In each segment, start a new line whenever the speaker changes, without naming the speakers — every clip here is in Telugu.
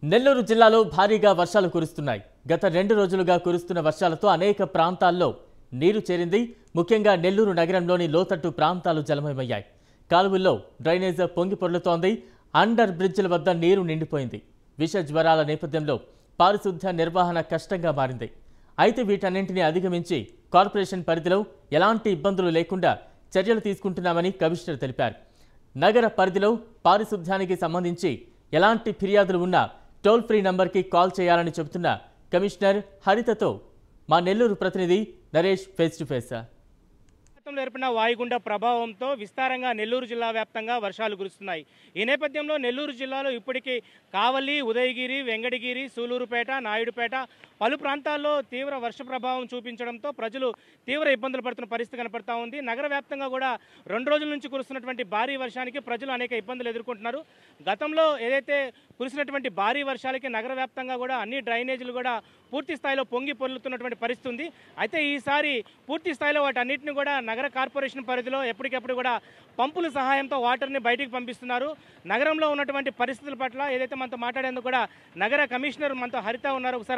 నెల్లూరు జిల్లాలో భారీగా వర్షాలు కురుస్తున్నాయి గత రెండు రోజులుగా కురుస్తున్న వర్షాలతో అనేక ప్రాంతాల్లో నీరు చేరింది ముఖ్యంగా నెల్లూరు నగరంలోని లోతట్టు ప్రాంతాలు జలమయమయ్యాయి కాలువల్లో డ్రైనేజ్ పొంగి పొర్లుతోంది అండర్ బ్రిడ్జిల వద్ద నీరు నిండిపోయింది విష జ్వరాల నేపథ్యంలో పారిశుద్ధ్య నిర్వహణ కష్టంగా మారింది అయితే వీటన్నింటినీ అధిగమించి కార్పొరేషన్ పరిధిలో ఎలాంటి ఇబ్బందులు లేకుండా చర్యలు తీసుకుంటున్నామని కమిషనర్ తెలిపారు నగర పరిధిలో పారిశుద్ధ్యానికి సంబంధించి ఎలాంటి ఫిర్యాదులు ఉన్నా టోల్ ఫ్రీ నంబర్కి కాల్ చేయాలని చెబుతున్న కమిషనర్ హరితతో మా నెల్లూరు ప్రతినిధి నరేష్ ఫేస్ టు ఫేస్
గతంలో ఏర్పడిన వాయుగుండ ప్రభావంతో విస్తారంగా నెల్లూరు జిల్లా వ్యాప్తంగా వర్షాలు కురుస్తున్నాయి ఈ నేపథ్యంలో నెల్లూరు జిల్లాలో ఇప్పటికీ కావలి ఉదయగిరి వెంగడగిరి సూలూరుపేట నాయుడుపేట పలు ప్రాంతాల్లో తీవ్ర వర్ష ప్రభావం చూపించడంతో ప్రజలు తీవ్ర ఇబ్బందులు పడుతున్న పరిస్థితి కనపడతా ఉంది నగర వ్యాప్తంగా కూడా రెండు రోజుల నుంచి కురుస్తున్నటువంటి భారీ వర్షానికి ప్రజలు అనేక ఇబ్బందులు ఎదుర్కొంటున్నారు గతంలో ఏదైతే కురిసినటువంటి భారీ వర్షాలకి నగర వ్యాప్తంగా కూడా అన్ని డ్రైనేజీలు కూడా పూర్తి స్థాయిలో పొంగి పొర్లుతున్నటువంటి పరిస్థితి ఉంది అయితే ఈసారి పూర్తి స్థాయిలో వాటన్నిటిని కూడా నగర కార్పొరేషన్ పరిధిలో ఎప్పటికెప్పుడు కూడా పంపుల సహాయంతో వాటర్ని బయటికి పంపిస్తున్నారు నగరంలో ఉన్నటువంటి పరిస్థితుల పట్ల ఏదైతే మనతో మాట్లాడేందుకు కూడా నగర కమిషనర్ మనతో హరిత ఉన్నారు ఒకసారి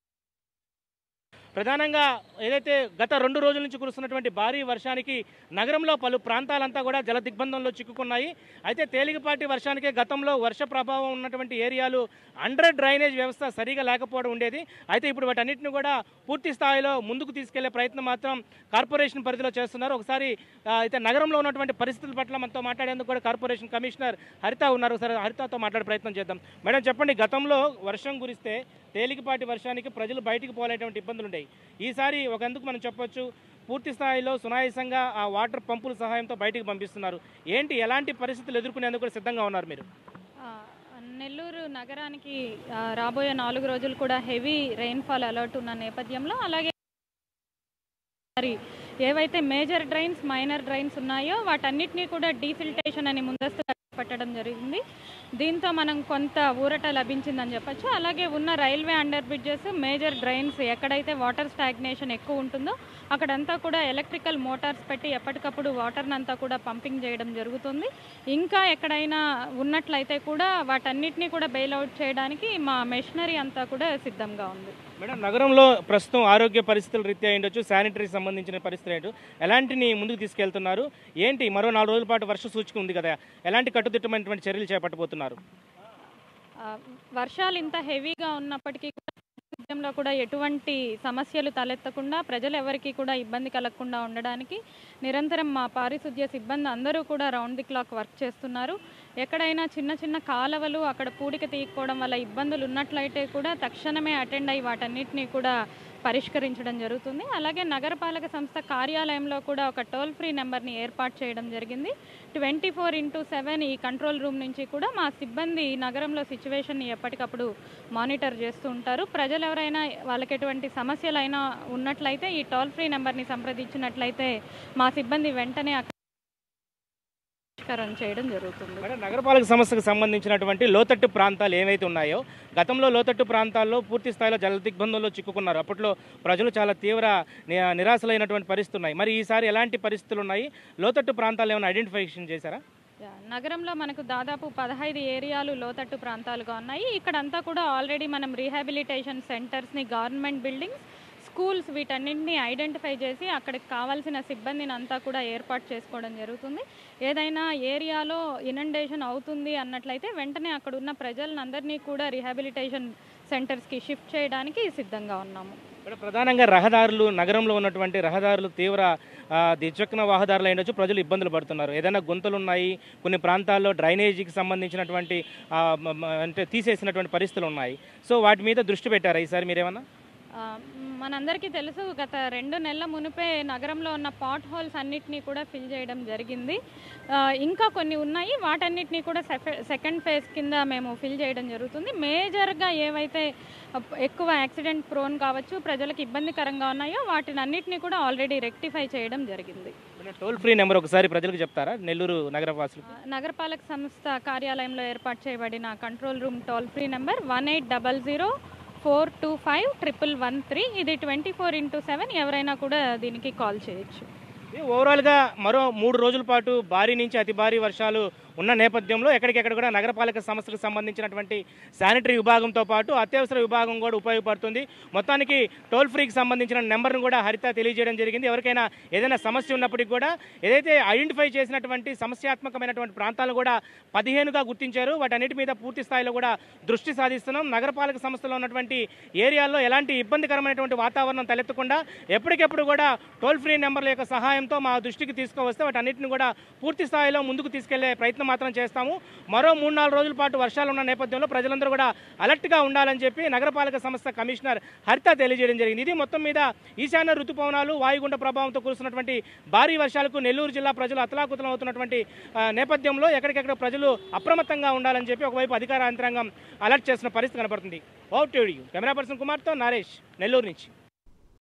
ప్రధానంగా ఏదైతే గత రెండు రోజుల నుంచి కురుస్తున్నటువంటి భారీ వర్షానికి నగరంలో పలు ప్రాంతాలంతా కూడా జల దిగ్బంధంలో చిక్కుకున్నాయి అయితే తేలికపాటి వర్షానికే గతంలో వర్ష ప్రభావం ఉన్నటువంటి ఏరియాలు అండర్ డ్రైనేజ్ వ్యవస్థ సరిగా లేకపోవడం ఉండేది అయితే ఇప్పుడు వాటన్నిటిని కూడా పూర్తి స్థాయిలో ముందుకు తీసుకెళ్లే ప్రయత్నం మాత్రం కార్పొరేషన్ పరిధిలో చేస్తున్నారు ఒకసారి ఆ, అయితే నగరంలో ఉన్నటువంటి పరిస్థితుల పట్ల మనతో మాట్లాడేందుకు కూడా కార్పొరేషన్ కమిషనర్ హరిత ఉన్నారు ఒకసారి హరితతో మాట్లాడే ప్రయత్నం చేద్దాం మేడం చెప్పండి గతంలో వర్షం కురిస్తే తేలికపాటి వర్షానికి ప్రజలు బయటికి పోలేటువంటి ఇబ్బందులు ఉండేవి ఈసారి ఒకందుకు మనం చెప్పొచ్చు పూర్తి స్థాయిలో సునాయాసంగా ఆ వాటర్ పంపుల సహాయంతో బయటికి పంపిస్తున్నారు ఏంటి ఎలాంటి పరిస్థితులు ఎదుర్కొనేందుకు కూడా సిద్ధంగా ఉన్నారు మీరు
ఆ, నెల్లూరు నగరానికి ఆ, రాబోయే నాలుగు రోజులు కూడా హెవీ రెయిన్ఫాల్ అలర్ట్ ఉన్న నేపథ్యంలో అలాగే మరి ఏవైతే మేజర్ డ్రైన్స్ మైనర్ డ్రైన్స్ ఉన్నాయో వాటన్నిటినీ కూడా డీఫిల్టేషన్ అని ముందస్తు పెట్టడం జరిగింది దీంతో మనం కొంత ఊరట లభించిందని చెప్పొచ్చు అలాగే ఉన్న railway under bridges major drains ఎక్కడైతే వాటర్ స్టాగ్నేషన్ ఎక్కువ ఉంటుందో అక్కడంతా కూడా ఎలక్ట్రికల్ మోటార్స్ పెట్టి ఎప్పటికప్పుడు వాటర్ని అంతా కూడా పంపింగ్ చేయడం జరుగుతుంది ఇంకా ఎక్కడైనా ఉన్నట్లయితే కూడా వాటన్నిటిని కూడా బెయిల్అవుట్ చేయడానికి మా మెషినరీ అంతా కూడా సిద్ధంగా ఉంది
మేడం నగరంలో ప్రస్తుతం ఆరోగ్య పరిస్థితుల రీత్యా ఉండొచ్చు శానిటరీ సంబంధించిన పరిస్థితులు ఏంటో ఎలాంటిని ముందుకు తీసుకెళ్తున్నారు ఏంటి మరో నాలుగు రోజుల పాటు వర్ష సూచిక ఉంది కదా ఎలాంటి కట్టుదిట్టమైనటువంటి చర్యలు చేపట్టబోతున్నారు
ఆ, వర్షాలు ఇంత హెవీగా ఉన్నప్పటికీ కూడా రాజ్యంలో కూడా ఎటువంటి సమస్యలు తలెత్తకుండా ప్రజలు ఎవరికి కూడా ఇబ్బంది కలగకుండా ఉండడానికి నిరంతరం మా పారిశుద్ధ్య సిబ్బంది అందరూ కూడా రౌండ్ ది క్లాక్ వర్క్ చేస్తున్నారు ఎక్కడైనా చిన్న చిన్న కాలవలు అక్కడ పూడిక తీయకపోవడం వల్ల ఇబ్బందులు ఉన్నట్లయితే కూడా తక్షణమే అటెండ్ అయ్యి వాటన్నిటిని కూడా పరిష్కరించడం జరుగుతుంది అలాగే నగరపాలక సంస్థ కార్యాలయంలో కూడా ఒక టోల్ ఫ్రీ నెంబర్ని ఏర్పాటు చేయడం జరిగింది ట్వంటీ ఫోర్ ఇంటూ సెవెన్ ఈ కంట్రోల్ రూమ్ నుంచి కూడా మా సిబ్బంది ఈ నగరంలో సిచ్యువేషన్ని ఎప్పటికప్పుడు మానిటర్ చేస్తూ ఉంటారు ప్రజలు ఎవరైనా వాళ్ళకి ఎటువంటి సమస్యలైనా ఉన్నట్లయితే ఈ టోల్ ఫ్రీ నెంబర్ని సంప్రదించినట్లయితే మా సిబ్బంది వెంటనే అక్కడ పరిష్కారం చేయడం జరుగుతుంది
మేడం నగరపాలక సంస్థకు సంబంధించినటువంటి లోతట్టు ప్రాంతాలు ఏవైతే ఉన్నాయో గతంలో లోతట్టు ప్రాంతాల్లో పూర్తి స్థాయిలో జల దిగ్బంధంలో చిక్కుకున్నారు అప్పట్లో ప్రజలు చాలా తీవ్ర ని- నిరాశలైనటువంటి పరిస్థితులు ఉన్నాయి మరి ఈసారి ఎలాంటి పరిస్థితులు ఉన్నాయి లోతట్టు ప్రాంతాలు ఏమైనా ఐడెంటిఫికేషన్ చేశారా
యా, నగరంలో మనకు దాదాపు పదహైదు ఏరియాలు లోతట్టు ప్రాంతాలుగా ఉన్నాయి ఇక్కడంతా కూడా ఆల్రెడీ మనం రీహాబిలిటేషన్ సెంటర్స్ని గవర్నమెంట్ బిల్డింగ్స్ స్కూల్స్ వీటన్నింటినీ ఐడెంటిఫై చేసి అక్కడికి కావాల్సిన సిబ్బందిని అంతా కూడా ఏర్పాటు చేసుకోవడం జరుగుతుంది ఏదైనా ఏరియాలో ఇనండేషన్ అవుతుంది అన్నట్లయితే వెంటనే అక్కడ ఉన్న ప్రజలను అందరినీ కూడా రీహాబిలిటేషన్ సెంటర్స్కి షిఫ్ట్ చేయడానికి సిద్ధంగా ఉన్నాము
ఇక్కడ ప్రధానంగా రహదారులు నగరంలో ఉన్నటువంటి రహదారులు తీవ్ర ఆ, ద్విచక్ర వాహదారులు అయినచ్చు ప్రజలు ఇబ్బందులు పడుతున్నారు ఏదైనా గుంతలు ఉన్నాయి కొన్ని ప్రాంతాల్లో డ్రైనేజీకి సంబంధించినటువంటి ఆ, మ- మ- అంటే తీసేసినటువంటి పరిస్థితులు ఉన్నాయి సో వాటి మీద దృష్టి పెట్టారా ఈసారి మీరేమన్నా
ఆ, మనందరికీ తెలుసు గత రెండు నెలల మునిపే నగరంలో ఉన్న పాట్ హోల్స్ అన్నిటినీ కూడా ఫిల్ చేయడం జరిగింది ఆ, ఇంకా కొన్ని ఉన్నాయి వాటన్నిటినీ కూడా సెఫె- సెకండ్ ఫేజ్ కింద మేము ఫిల్ చేయడం జరుగుతుంది మేజర్గా ఏవైతే అప్- ఎక్కువ యాక్సిడెంట్ ప్రోన్ కావచ్చు ప్రజలకు ఇబ్బందికరంగా ఉన్నాయో వాటిని అన్నిటినీ కూడా ఆల్రెడీ రెక్టిఫై చేయడం జరిగింది
టోల్ ఫ్రీ నెంబర్ ఒకసారి ప్రజలకు చెప్తారా నెల్లూరు నగర వాసులు
ఆ, నగరపాలక సంస్థ కార్యాలయంలో ఏర్పాటు చేయబడిన control room toll free number one eight double zero four two five triple one three ఇది ట్వంటీ ఫోర్ ఇంటూ సెవెన్ ఎవరైనా కూడా దీనికి కాల్ చేయొచ్చు
ఓవరాల్గా మరో మూడు రోజుల పాటు భారీ నుంచి అతి భారీ వర్షాలు ఉన్న నేపథ్యంలో ఎక్కడికెక్కడ కూడా నగరపాలక సంస్థకు సంబంధించినటువంటి శానిటరీ విభాగంతో పాటు అత్యవసర విభాగం కూడా ఉపయోగపడుతుంది మొత్తానికి టోల్ ఫ్రీకి సంబంధించిన నెంబర్ను కూడా హరిత తెలియజేయడం జరిగింది ఎవరికైనా ఏదైనా సమస్య ఉన్నప్పటికీ కూడా ఏదైతే ఐడెంటిఫై చేసినటువంటి సమస్యాత్మకమైనటువంటి ప్రాంతాలు కూడా పదిహేనుగా గుర్తించారు వాటన్నిటి మీద పూర్తి స్థాయిలో కూడా దృష్టి సాధిస్తున్నాం నగరపాలక సంస్థలో ఉన్నటువంటి ఏరియాల్లో ఎలాంటి ఇబ్బందికరమైనటువంటి వాతావరణం తలెత్తకుండా ఎప్పటికెప్పుడు కూడా టోల్ ఫ్రీ నెంబర్ల యొక్క సహాయంతో మా దృష్టికి తీసుకువస్తే వాటన్నిటిని కూడా పూర్తి స్థాయిలో ముందుకు తీసుకెళ్లే ప్రయత్నం మాత్రం చేస్తాము మరో మూడు నాలుగు రోజుల పాటు వర్షాలు ఉన్న నేపథ్యంలో ప్రజలందరూ కూడా అలర్ట్గా ఉండాలని చెప్పి నగరపాలక సంస్థ కమిషనర్ హరిత తెలియజేయడం జరిగింది ఇది మొత్తం మీద ఈశాన్య ఋతుపవనాలు వాయుగుండ ప్రభావంతో కురుస్తున్నటువంటి భారీ వర్షాలకు నెల్లూరు జిల్లా ప్రజలు అతలాకుతలం అవుతున్నటువంటి ఆ, నేపథ్యంలో ఎక్కడికెక్కడ ప్రజలు అప్రమత్తంగా ఉండాలని చెప్పి ఒకవైపు అధికార యంత్రాంగం అలర్ట్ చేసిన పరిస్థితి కనబడుతుంది ఓ టీడీ కెమెరా పర్సన్ కుమార్తో నరేష్ నెల్లూరు నుంచి